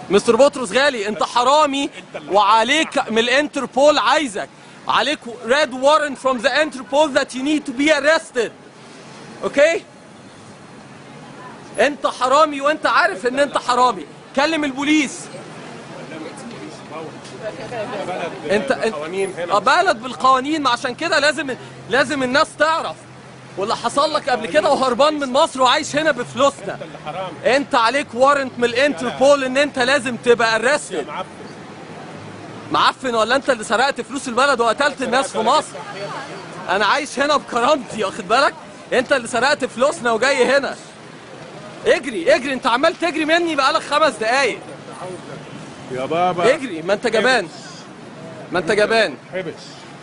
مستر بطرس غالي انت حرامي وعليك من الانتربول عايزك عليك red warrant from the Interpol that you need to be arrested اوكي انت حرامي وانت عارف ان انت حرامي كلم البوليس انت انت قوانين هنا آه، بلد بالقوانين ما عشان كده لازم لازم الناس تعرف واللي حصل لك قبل كده وهربان من مصر وعايش هنا بفلوسنا اللي حرام انت عليك وارنت من الانتربول ان انت لازم تبقى ارستد معفن معفن ولا انت اللي سرقت فلوس البلد وقتلت الناس في مصر انا عايش هنا بكرامتي واخد بالك انت اللي سرقت فلوسنا وجاي هنا اجري اجري انت عمال تجري مني بقالك خمس دقايق يا بابا اجري ما انت جبان ما انت جبان حبس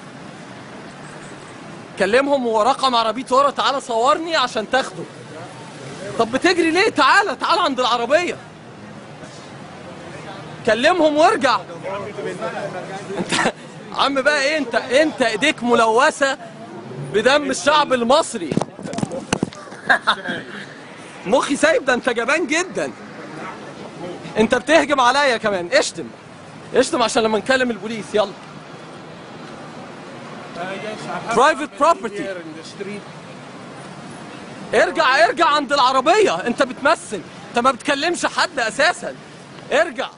كلمهم ورقم عربية ورا تعالى صورني عشان تاخده طب بتجري ليه تعالى تعالى عند العربية كلمهم وارجع انت عم بقى ايه انت انت ايديك ملوثة بدم الشعب المصري مخي سايب ده انت جبان جدا انت بتهجم عليا كمان اشتم اشتم عشان لما نكلم البوليس يلا Private property. ارجع ارجع عند العربية انت بتمثل انت ما بتكلمش حد اساسا ارجع